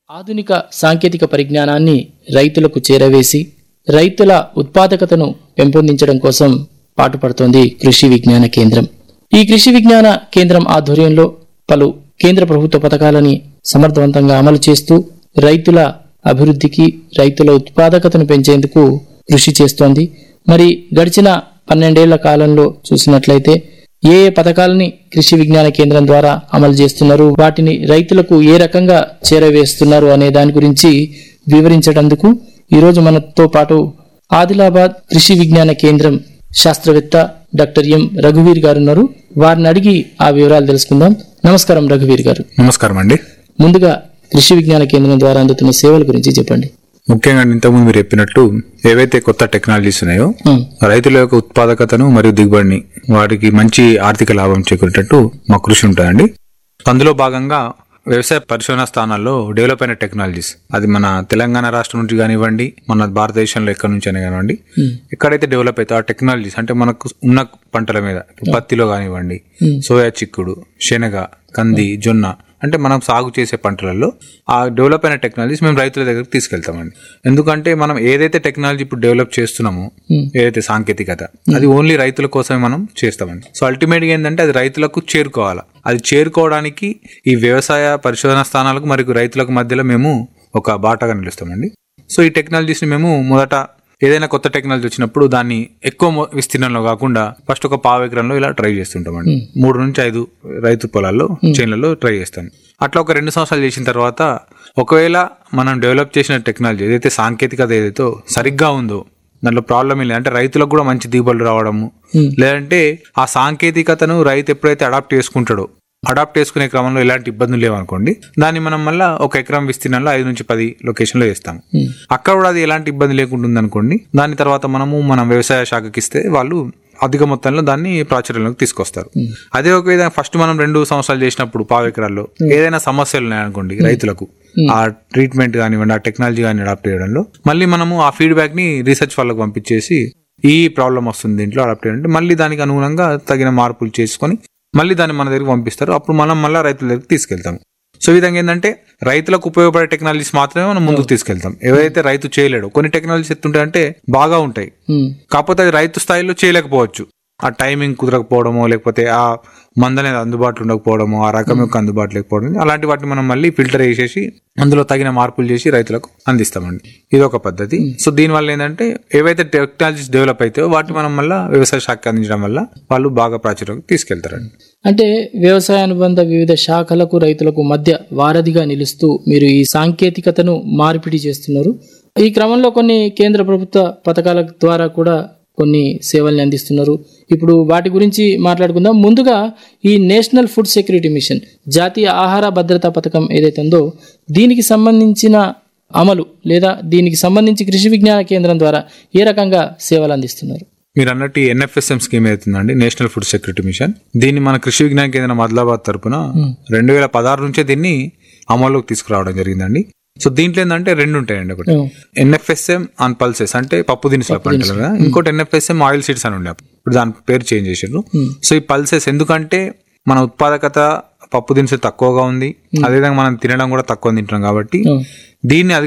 ఆధునిక సాంకేతిక పరిజ్ఞానాన్ని రైతులకు చేరవేసి రైతుల ఉత్పాదకతను పెంపొందించడం కోసం పాటుపడుతోంది కృషి విజ్ఞాన కేంద్రం ఈ కృషి విజ్ఞాన కేంద్రం ఆధ్వర్యంలో పలు కేంద్ర ప్రభుత్వ పథకాలని సమర్థవంతంగా అమలు చేస్తూ రైతుల అభివృద్ధికి రైతుల ఉత్పాదకతను పెంచేందుకు కృషి చేస్తోంది మరి గడిచిన పన్నెండేళ్ల కాలంలో చూసినట్లయితే ఏ ఏ పథకాలని కృషి విజ్ఞాన కేంద్రం ద్వారా అమలు చేస్తున్నారు వాటిని రైతులకు ఏ రకంగా చేరవేస్తున్నారు అనే దాని గురించి వివరించడందుకు ఈరోజు మనతో పాటు ఆదిలాబాద్ కృషి విజ్ఞాన కేంద్రం శాస్త్రవేత్త డాక్టర్ ఎం రఘువీర్ గారు ఉన్నారు వారిని అడిగి ఆ వివరాలు తెలుసుకుందాం నమస్కారం రఘువీర్ గారు నమస్కారం అండి ముందుగా కృషి విజ్ఞాన కేంద్రం ద్వారా అందుతున్న సేవల గురించి చెప్పండి ముఖ్యంగా ఇంతకుముందు మీరు చెప్పినట్టు ఏవైతే కొత్త టెక్నాలజీస్ ఉన్నాయో ఉమ్, రైతుల యొక్క ఉత్పాదకతను మరియు దిగుబడిని వారికి మంచి ఆర్థిక లాభం చేకూరేటట్టు మా కృషి ఉంటుందండి అందులో భాగంగా వ్యవసాయ పరిశోధన స్థానాల్లో డెవలప్ అయిన టెక్నాలజీస్ అది మన తెలంగాణ రాష్ట్రం నుంచి కానివ్వండి మన భారతదేశంలో ఎక్కడి నుంచి అయినా కానివ్వండి ఎక్కడైతే డెవలప్ అవుతాయో ఆ టెక్నాలజీస్ అంటే మనకు ఉన్న పంటల మీద ఇప్పుడు పత్తిలో కానివ్వండి సోయా చిక్కుడు శనగ కంది జొన్న అంటే మనం సాగు చేసే పంటలలో ఆ డెవలప్ అయిన టెక్నాలజీస్ మేము రైతుల దగ్గరికి తీసుకెళ్తామండి ఎందుకంటే మనం ఏదైతే టెక్నాలజీ ఇప్పుడు డెవలప్ చేస్తున్నామో ఏదైతే సాంకేతికత అది ఓన్లీ రైతుల కోసమే మనం చేస్తామండి సో అల్టిమేట్ గా ఏంటంటే అది రైతులకు చేరుకోవాలి అది చేరుకోవడానికి ఈ వ్యవసాయ పరిశోధన స్థానాలకు మరియు రైతులకు మధ్యలో మేము ఒక బాటగా నిలుస్తామండి సో ఈ టెక్నాలజీస్ ని మేము మొదట ఏదైనా కొత్త టెక్నాలజీ వచ్చినప్పుడు దాన్ని ఎక్కువ మొ- విస్తీర్ణంలో కాకుండా ఫస్ట్ ఒక పావు ఎకరంలో ఇలా ట్రై చేస్తుంటామండి మూడు నుంచి ఐదు రైతు పొలాల్లో చేన్లలో ట్రై చేస్తాం అట్లా ఒక రెండు సంవత్సరాలు చేసిన తర్వాత ఒకవేళ మనం డెవలప్ చేసిన టెక్నాలజీ ఏదైతే సాంకేతికత ఏదైతే సరిగ్గా ఉందో దాంట్లో ప్రాబ్లం ఏం లేదు అంటే రైతులకు కూడా మంచి దిగుబడులు రావడము లేదంటే ఆ సాంకేతికతను రైతు ఎప్పుడైతే అడాప్ట్ చేసుకుంటాడో అడాప్ట్ చేసుకునే క్రమంలో ఎలాంటి ఇబ్బందులు లేవనుకోండి దాన్ని మనం మళ్ళీ ఒక ఎకరం విస్తీర్ణంలో ఐదు నుంచి పది లొకేషన్లో వేస్తాం అక్కడ కూడా అది ఎలాంటి ఇబ్బంది లేకుండా అనుకోండి దాని తర్వాత మనము మనం వ్యవసాయ శాఖకి ఇస్తే వాళ్ళు అధిక మొత్తంలో దాన్ని ప్రాచుర్యంలోకి తీసుకొస్తారు అదే ఒక విధంగా ఫస్ట్ మనం రెండు సంవత్సరాలు చేసినప్పుడు పావు ఎకరాల్లో ఏదైనా సమస్యలు ఉన్నాయనుకోండి రైతులకు ఆ ట్రీట్మెంట్ కానివ్వండి ఆ టెక్నాలజీ కానీ అడాప్ట్ చేయడంలో మళ్ళీ మనము ఆ ఫీడ్బ్యాక్ ని రీసెర్చ్ వాళ్ళకి పంపించేసి ఈ ప్రాబ్లం వస్తుంది దీంట్లో అడాప్ట్ చేయండి మళ్ళీ దానికి అనుగుణంగా తగిన మార్పులు చేసుకొని మళ్ళీ దాన్ని మన దగ్గరికి పంపిస్తారు అప్పుడు మనం మళ్ళీ రైతుల దగ్గరికి తీసుకెళ్తాం సో ఈ విధంగా ఏంటంటే రైతులకు ఉపయోగపడే టెక్నాలజీస్ మాత్రమే మనం ముందుకు తీసుకెళ్తాం ఏవైతే రైతు చేయలేడు కొన్ని టెక్నాలజీస్ ఎత్తుంటాయంటే బాగా ఉంటాయి ఉమ్, కాకపోతే అది రైతు స్థాయిలో చేయలేకపోవచ్చు ఆ టైమింగ్ కుదరకపోవడమో లేకపోతే ఆ మందు అనేది అందుబాటులో ఉండకపోవడమో ఆ రకం యొక్క అందుబాటులో లేకపోవడం అలాంటి వాటిని మనం మళ్ళీ ఫిల్టర్ చేసేసి అందులో తగిన మార్పులు చేసి రైతులకు అందిస్తామండి ఇది ఒక పద్ధతి సో దీనివల్ల ఏంటంటే ఏవైతే టెక్నాలజీస్ డెవలప్ అవుతాయో వాటిని మనం మళ్ళీ వ్యవసాయ శాఖ అందించడం వల్ల వాళ్ళు బాగా ప్రాచుర్యం తీసుకెళ్తారండి అంటే వ్యవసాయ అనుబంధ వివిధ శాఖలకు రైతులకు మధ్య వారధిగా నిలుస్తూ మీరు ఈ సాంకేతికతను మార్పిడి చేస్తున్నారు ఈ క్రమంలో కొన్ని కేంద్ర ప్రభుత్వ పథకాల ద్వారా కూడా కొన్ని సేవల్ని అందిస్తున్నారు ఇప్పుడు వాటి గురించి మాట్లాడుకుందాం ముందుగా ఈ నేషనల్ ఫుడ్ సెక్యూరిటీ మిషన్ జాతీయ ఆహార భద్రతా పథకం ఏదైతే ఉందో దీనికి సంబంధించిన అమలు లేదా దీనికి సంబంధించి కృషి విజ్ఞాన కేంద్రం ద్వారా ఏ రకంగా సేవలు అందిస్తున్నారు మీరు అన్నట్టు ఎన్ఎఫ్ఎస్ఎం స్కీమ్ అవుతుందండి నేషనల్ ఫుడ్ సెక్యూరిటీ మిషన్ దీన్ని మన కృషి విజ్ఞాన కేంద్రం ఆదిలాబాద్ తరపున రెండు వేల పదహారు నుంచే దీన్ని అమల్లోకి తీసుకురావడం జరిగిందండి సో దీంట్లో ఏంటంటే రెండు ఉంటాయండి ఒకటి ఉమ్, ఎన్ఎఫ్ఎస్ఎం ఆన్ పల్సెస్ అంటే పప్పు దినుసుల పంటలు కదా ఇంకోటి ఎన్ఎఫ్ఎస్ఎం ఆయిల్ సీడ్స్ అని ఉండే ఇప్పుడు దాని పేరు చేంజ్ చేసారు సో ఈ పల్సెస్ ఎందుకంటే మన ఉత్పాదకత పప్పు దినుసులు తక్కువగా ఉంది అదేవిధంగా మనం తినడం కూడా తక్కువ తింటున్నాం కాబట్టి ఉమ్, దీన్ని